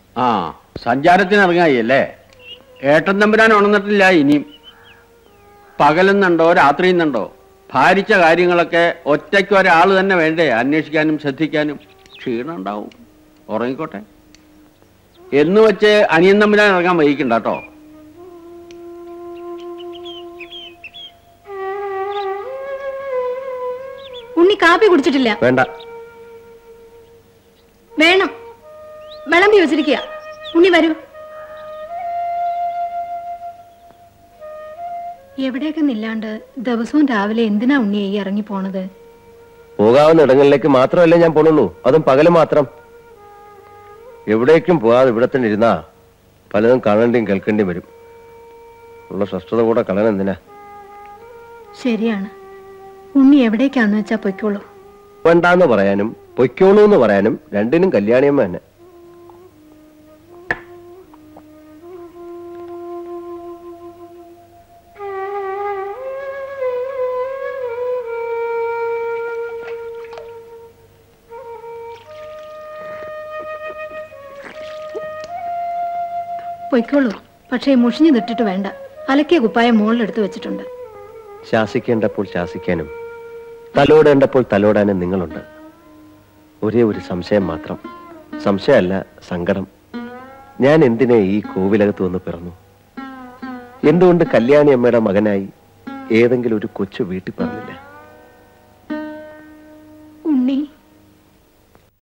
ആ സഞ്ചാരത്തിന് ഇറങ്ങായില്ലേ ഏട്ടൻ തമ്പുരാൻ ഉണർന്നിട്ടില്ല ഇനിയും പകലെന്നുണ്ടോ രാത്രിയെന്നുണ്ടോ ഭാരിച്ച കാര്യങ്ങളൊക്കെ ഒറ്റയ്ക്ക് ഒരാൾ തന്നെ വേണ്ടേ അന്വേഷിക്കാനും ശ്രദ്ധിക്കാനും ക്ഷീണം ഉണ്ടാവും ഉറങ്ങിക്കോട്ടെ എന്ന് വെച്ച് അനിയൻ തമ്പുരാൻ ഇറങ്ങാൻ വൈകിക്കണ്ട കേട്ടോ ഉണ്ണി കാപ്പി കുടിച്ചിട്ടില്ല വേണ്ട വേണം വിളമ്പി വെച്ചിരിക്കുക ഉണ്ണി വരൂ എവിടെയൊക്കെ നില്ലാണ്ട് ദിവസവും രാവിലെ എന്തിനാ ഉണ്ണി ഈ ഇറങ്ങി പോണത് പോകാവുന്ന ഇടങ്ങളിലേക്ക് മാത്രമല്ലേ ഞാൻ പോണുള്ളൂ അതും പകല് മാത്രം എവിടേക്കും പോകാതെ ഇവിടെ തന്നെ ഇരുന്നാ പലതും കാണേണ്ടിയും കേൾക്കേണ്ടിയും വരും ഉള്ള സ്വസ്ഥത കൂടെ കളയണം എന്തിനാ ശരിയാണ് ഉണ്ണി എവിടേക്കാന്ന് വെച്ചാ പൊയ്ക്കോളൂ വേണ്ടാന്ന് പറയാനും പൊയ്ക്കോളൂ എന്ന് പറയാനും രണ്ടിനും കല്യാണിയമ്മ തന്നെ പൊയ്ക്കോളൂ പക്ഷേ മുഷിഞ്ഞു നിട്ടിട്ട് വേണ്ട അലക്കിയ കുപ്പായം മുകളിലെടുത്ത് വെച്ചിട്ടുണ്ട് ശാസിക്കേണ്ടപ്പോൾ ശാസിക്കാനും തലോടേണ്ടപ്പോൾ തലോടാനും നിങ്ങളുണ്ട് ഒരേ ഒരു സംശയം മാത്രം സംശയമല്ല സങ്കടം ഞാൻ എന്തിനെ ഈ കോവിലകത്ത് വന്ന് പിറന്നു എന്തുകൊണ്ട് കല്യാണി അമ്മയുടെ മകനായി ഏതെങ്കിലും ഒരു കൊച്ചു വീട്ടിൽ പറഞ്ഞില്ല